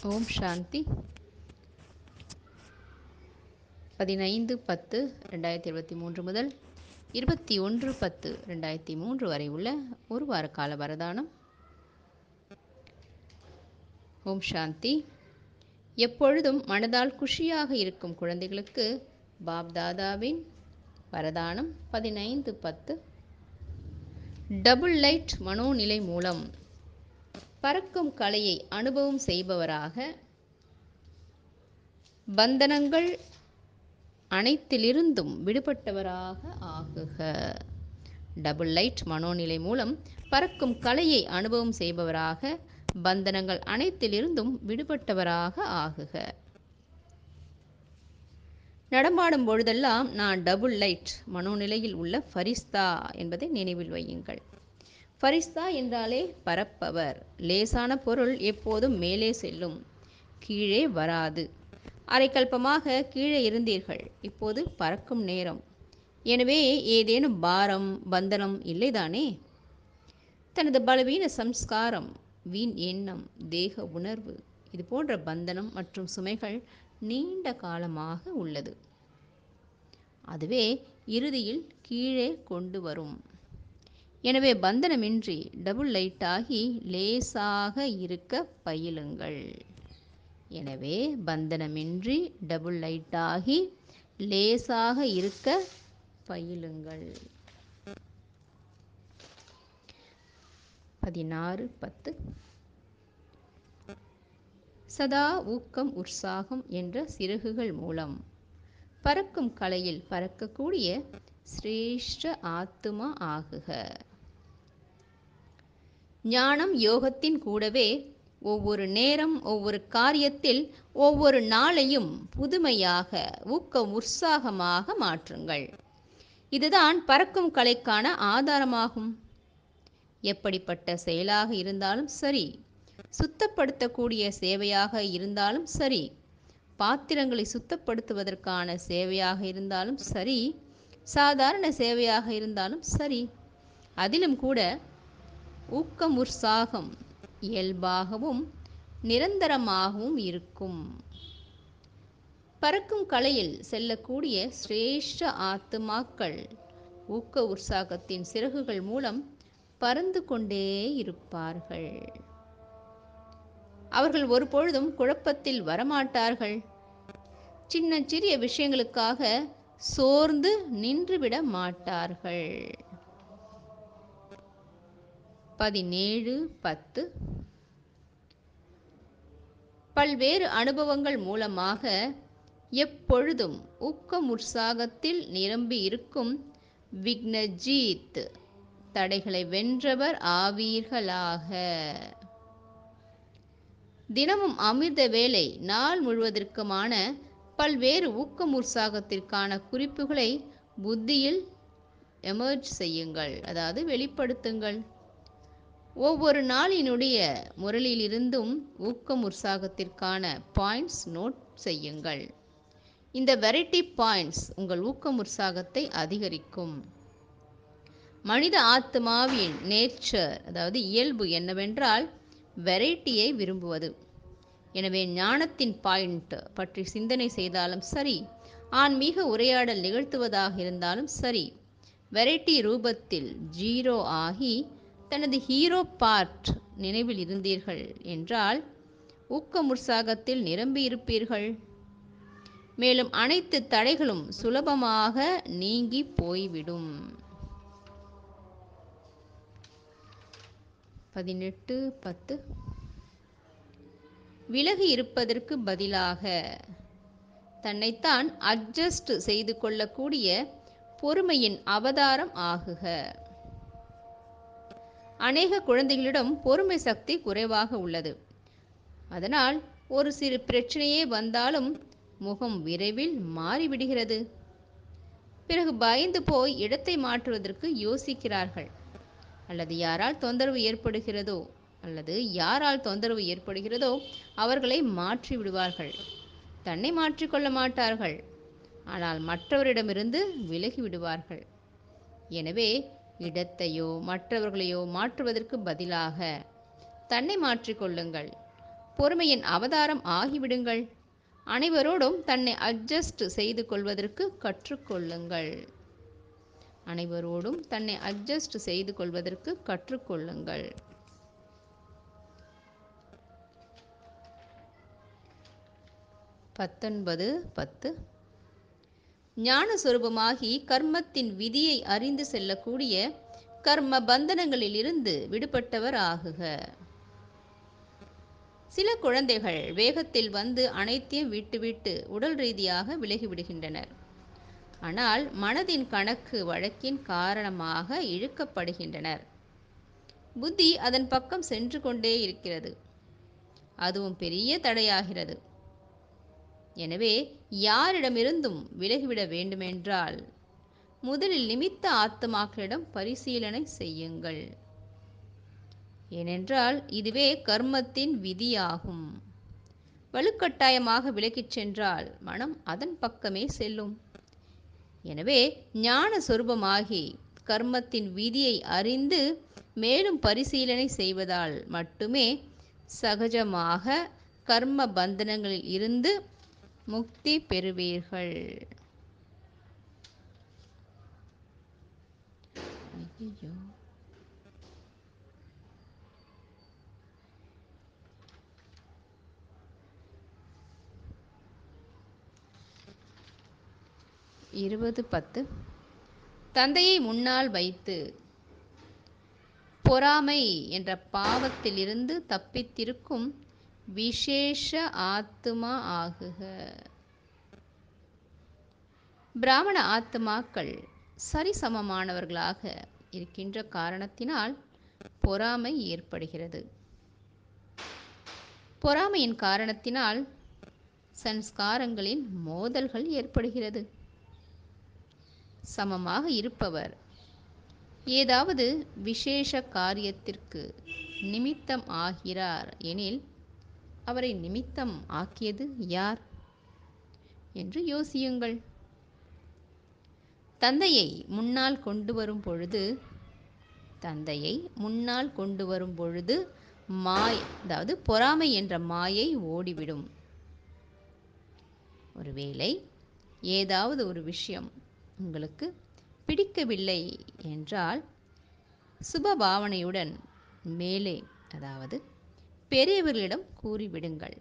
ஓம் சாந்தி பதினைந்து பத்து ரெண்டாயிரத்தி இருபத்தி மூன்று முதல் இருபத்தி ஒன்று பத்து ரெண்டாயிரத்தி மூன்று வரை உள்ள ஒரு வார கால வரதானம் ஓம் சாந்தி எப்பொழுதும் மனதால் குஷியாக இருக்கும் குழந்தைகளுக்கு பாப் தாதாவின் வரதானம் பதினைந்து பத்து டபுள் லைட் மனோநிலை மூலம் பறக்கும் கலையை அனுபவம் செய்பவராக பந்தனங்கள் அனைத்திலிருந்தும் விடுபட்டவராக ஆகுக டபுள் லைட் மனோநிலை மூலம் பறக்கும் கலையை அனுபவம் செய்பவராக பந்தனங்கள் அனைத்திலிருந்தும் விடுபட்டவராக ஆகுக நடமாடும் பொழுதெல்லாம் நான் டபுள் லைட் மனோநிலையில் உள்ள ஃபரிஸ்தா என்பதை நினைவில் வையுங்கள் ஃபரிஸ்தா என்றாலே பரப்பவர் லேசான பொருள் எப்போதும் மேலே செல்லும் கீழே வராது அரைக்கல்பமாக கீழே இருந்தீர்கள் இப்போது பறக்கும் நேரம் எனவே ஏதேனும் பாரம் பந்தனம் இல்லைதானே தனது பலவீன சம்ஸ்காரம் வீண் எண்ணம் தேக உணர்வு இது போன்ற பந்தனம் மற்றும் சுமைகள் நீண்ட காலமாக உள்ளது அதுவே இறுதியில் கீழே கொண்டு வரும் எனவே பந்தனமின்றி டபுள் லைட்டாகி லேசாக இருக்க பயிலுங்கள் எனவே பந்தனமின்றி டபுள் லைட்டாகி லேசாக இருக்க பயிலுங்கள் பதினாறு பத்து சதா ஊக்கம் உற்சாகம் என்ற சிறகுகள் மூலம் பறக்கும் கலையில் பறக்கக்கூடிய சிரேஷ்ட ஆத்துமா ஆகுக ஞானம் யோகத்தின் கூடவே ஒவ்வொரு நேரம் ஒவ்வொரு காரியத்தில் ஒவ்வொரு நாளையும் புதுமையாக ஊக்கம் உற்சாகமாக மாற்றுங்கள் இதுதான் பறக்கும் கலைக்கான ஆதாரமாகும் எப்படிப்பட்ட செயலாக இருந்தாலும் சரி சுத்தப்படுத்தக்கூடிய சேவையாக இருந்தாலும் சரி பாத்திரங்களை சுத்தப்படுத்துவதற்கான சேவையாக இருந்தாலும் சரி சாதாரண சேவையாக இருந்தாலும் சரி அதிலும் கூட ஊக்கம் உற்சாகம் இயல்பாகவும் நிரந்தரமாகவும் இருக்கும் பறக்கும் கலையில் செல்லக்கூடிய சிரேஷ்ட ஆத்துமாக்கள் ஊக்க உற்சாகத்தின் சிறகுகள் மூலம் பறந்து கொண்டே இருப்பார்கள் அவர்கள் ஒருபொழுதும் குழப்பத்தில் வரமாட்டார்கள் சின்ன சிறிய விஷயங்களுக்காக சோர்ந்து நின்றுவிட மாட்டார்கள் பதினேழு பத்து பல்வேறு அனுபவங்கள் மூலமாக எப்பொழுதும் ஊக்கம் உற்சாகத்தில் நிரம்பி இருக்கும் விக்னஜீத் தடைகளை வென்றவர் ஆவீர்களாக தினமும் அமிர்த வேலை நாள் முழுவதற்குமான பல்வேறு ஊக்கம் உற்சாகத்திற்கான குறிப்புகளை புத்தியில் எமர்ஜ் செய்யுங்கள் அதாவது வெளிப்படுத்துங்கள் ஒவ்வொரு நாளினுடைய முரளிலிருந்தும் ஊக்கம் உற்சாகத்திற்கான பாயிண்ட்ஸ் நோட் செய்யுங்கள் இந்த வெரைட்டி பாயிண்ட்ஸ் உங்கள் ஊக்கம் உற்சாகத்தை அதிகரிக்கும் மனித ஆத்மாவின் நேச்சர் அதாவது இயல்பு என்னவென்றால் வெரைட்டியை விரும்புவது எனவே ஞானத்தின் பாயிண்ட் பற்றி சிந்தனை செய்தாலும் சரி ஆன்மீக உரையாடல் நிகழ்த்துவதாக இருந்தாலும் சரி வெரைட்டி ரூபத்தில் ஜீரோ ஆகி தனது ஹீரோ பார்ட் நினைவில் இருந்தீர்கள் என்றால் ஊக்கம் உற்சாகத்தில் நிரம்பி இருப்பீர்கள் மேலும் அனைத்து தடைகளும் சுலபமாக நீங்கி போய்விடும் பதினெட்டு பத்து விலகி இருப்பதற்கு பதிலாக தன்னைத்தான் அட்ஜஸ்ட் செய்து கொள்ளக்கூடிய பொறுமையின் அவதாரம் ஆகுக அநேக குழந்தைகளிடம் பொறுமை சக்தி குறைவாக உள்ளது அதனால் ஒரு சிறு பிரச்சனையே வந்தாலும் முகம் விரைவில் மாறிவிடுகிறது பிறகு பயந்து போய் இடத்தை மாற்றுவதற்கு யோசிக்கிறார்கள் அல்லது யாரால் தொந்தரவு ஏற்படுகிறதோ அல்லது யாரால் தொந்தரவு ஏற்படுகிறதோ அவர்களை மாற்றி விடுவார்கள் தன்னை மாற்றிக்கொள்ள மாட்டார்கள் ஆனால் மற்றவரிடமிருந்து விலகி விடுவார்கள் எனவே இடத்தையோ மற்றவர்களையோ மாற்றுவதற்கு பதிலாக தன்னை மாற்றிக்கொள்ளுங்கள் பொறுமையின் அவதாரம் ஆகிவிடுங்கள் அனைவரோடும் தன்னை அட்ஜஸ்ட் செய்து கொள்வதற்கு கற்றுக்கொள்ளுங்கள் அனைவரோடும் தன்னை அட்ஜஸ்ட் செய்து கொள்வதற்கு கற்றுக்கொள்ளுங்கள் பத்தொன்பது பத்து ஞான சொரூபமாகி கர்மத்தின் விதியை அறிந்து செல்லக்கூடிய கர்ம பந்தனங்களிலிருந்து விடுபட்டவர் ஆகுக சில குழந்தைகள் வேகத்தில் வந்து அனைத்தையும் விட்டுவிட்டு உடல் ரீதியாக விலகிவிடுகின்றனர் ஆனால் மனதின் கணக்கு வழக்கின் காரணமாக இழுக்கப்படுகின்றனர் புத்தி அதன் பக்கம் சென்று கொண்டே இருக்கிறது அதுவும் பெரிய தடையாகிறது எனவே யாரிடமிருந்தும் விலகிவிட வேண்டுமென்றால் முதலில் நிமித்த ஆத்மாக்களிடம் பரிசீலனை செய்யுங்கள் ஏனென்றால் இதுவே கர்மத்தின் விதியாகும் வலுக்கட்டாயமாக விலகிச் சென்றால் மனம் அதன் பக்கமே செல்லும் எனவே ஞான சொரூபமாகி கர்மத்தின் விதியை அறிந்து மேலும் பரிசீலனை செய்வதால் மட்டுமே சகஜமாக கர்ம பந்தனங்களில் இருந்து முக்தி பெறுவீர்கள் ஐயையோ. இருபது பத்து தந்தையை முன்னால் வைத்து பொறாமை என்ற பாவத்திலிருந்து தப்பித்திருக்கும் விசேஷ ஆத்துமா ஆகுக பிராமண ஆத்துமாக்கள் சரிசமமானவர்களாக இருக்கின்ற காரணத்தினால் பொறாமை ஏற்படுகிறது பொறாமையின் காரணத்தினால் சன்ஸ்காரங்களின் மோதல்கள் ஏற்படுகிறது சமமாக இருப்பவர் ஏதாவது விசேஷ காரியத்திற்கு நிமித்தம் ஆகிறார் எனில் அவரை நிமித்தம் ஆக்கியது யார் என்று யோசியுங்கள் தந்தையை முன்னால் கொண்டு வரும் பொழுது தந்தையை முன்னால் கொண்டு வரும் பொழுது மாய் அதாவது பொறாமை என்ற மாயை ஓடிவிடும் ஒருவேளை ஏதாவது ஒரு விஷயம் உங்களுக்கு பிடிக்கவில்லை என்றால் சுபபாவனையுடன் மேலே அதாவது பெரியவர்களிடம் கூறிவிடுங்கள்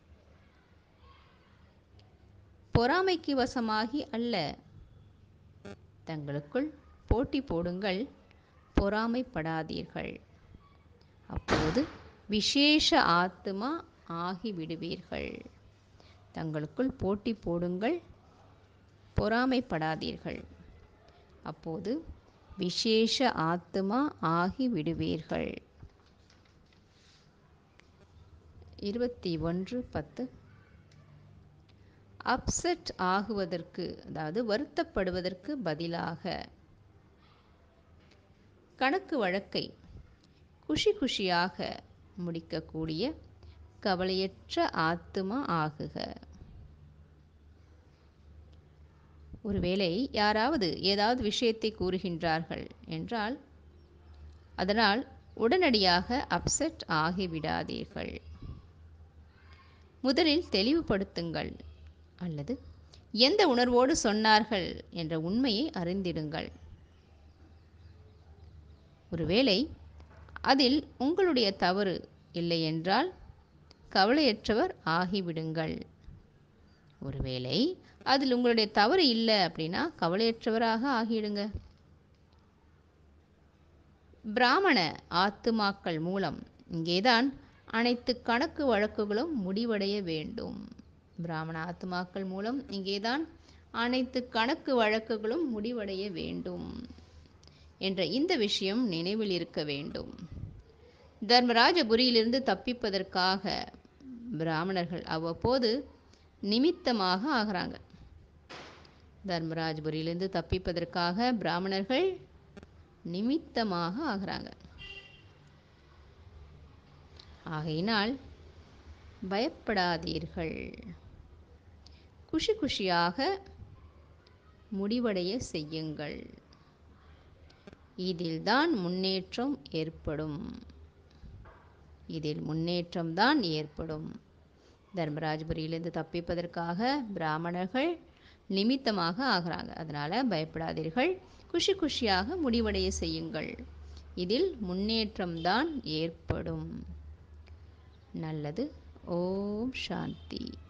பொறாமைக்கு வசமாகி அல்ல தங்களுக்குள் போட்டி போடுங்கள் பொறாமைப்படாதீர்கள் அப்போது விசேஷ ஆத்மா ஆகிவிடுவீர்கள் தங்களுக்குள் போட்டி போடுங்கள் பொறாமைப்படாதீர்கள் அப்போது விசேஷ ஆத்மா ஆகி விடுவீர்கள் இருபத்தி ஒன்று பத்து அப்செட் ஆகுவதற்கு அதாவது வருத்தப்படுவதற்கு பதிலாக கணக்கு வழக்கை குஷி குஷியாக முடிக்கக்கூடிய கவலையற்ற ஆத்துமா ஆகுக ஒருவேளை யாராவது ஏதாவது விஷயத்தை கூறுகின்றார்கள் என்றால் அதனால் உடனடியாக அப்செட் ஆகிவிடாதீர்கள் முதலில் தெளிவுபடுத்துங்கள் அல்லது எந்த உணர்வோடு சொன்னார்கள் என்ற உண்மையை அறிந்திடுங்கள் ஒருவேளை அதில் உங்களுடைய தவறு இல்லை என்றால் கவலையற்றவர் ஆகிவிடுங்கள் ஒருவேளை அதில் உங்களுடைய தவறு இல்லை அப்படின்னா கவலையற்றவராக ஆகிடுங்க பிராமண ஆத்துமாக்கள் மூலம் இங்கேதான் அனைத்து கணக்கு வழக்குகளும் முடிவடைய வேண்டும் பிராமண ஆத்துமாக்கள் மூலம் இங்கேதான் அனைத்து கணக்கு வழக்குகளும் முடிவடைய வேண்டும் என்ற இந்த விஷயம் நினைவில் இருக்க வேண்டும் தர்மராஜபுரியிலிருந்து தப்பிப்பதற்காக பிராமணர்கள் அவ்வப்போது நிமித்தமாக ஆகிறாங்க தர்மராஜபுரியிலிருந்து தப்பிப்பதற்காக பிராமணர்கள் நிமித்தமாக ஆகிறாங்க ஆகையினால் பயப்படாதீர்கள் குஷி குஷியாக முடிவடைய செய்யுங்கள் இதில்தான் முன்னேற்றம் ஏற்படும் இதில் முன்னேற்றம்தான் ஏற்படும் தர்மராஜபுரியிலிருந்து தப்பிப்பதற்காக பிராமணர்கள் நிமித்தமாக ஆகிறாங்க அதனால் பயப்படாதீர்கள் குஷி குஷியாக முடிவடைய செய்யுங்கள் இதில் முன்னேற்றம்தான் ஏற்படும் நல்லது ஓம் சாந்தி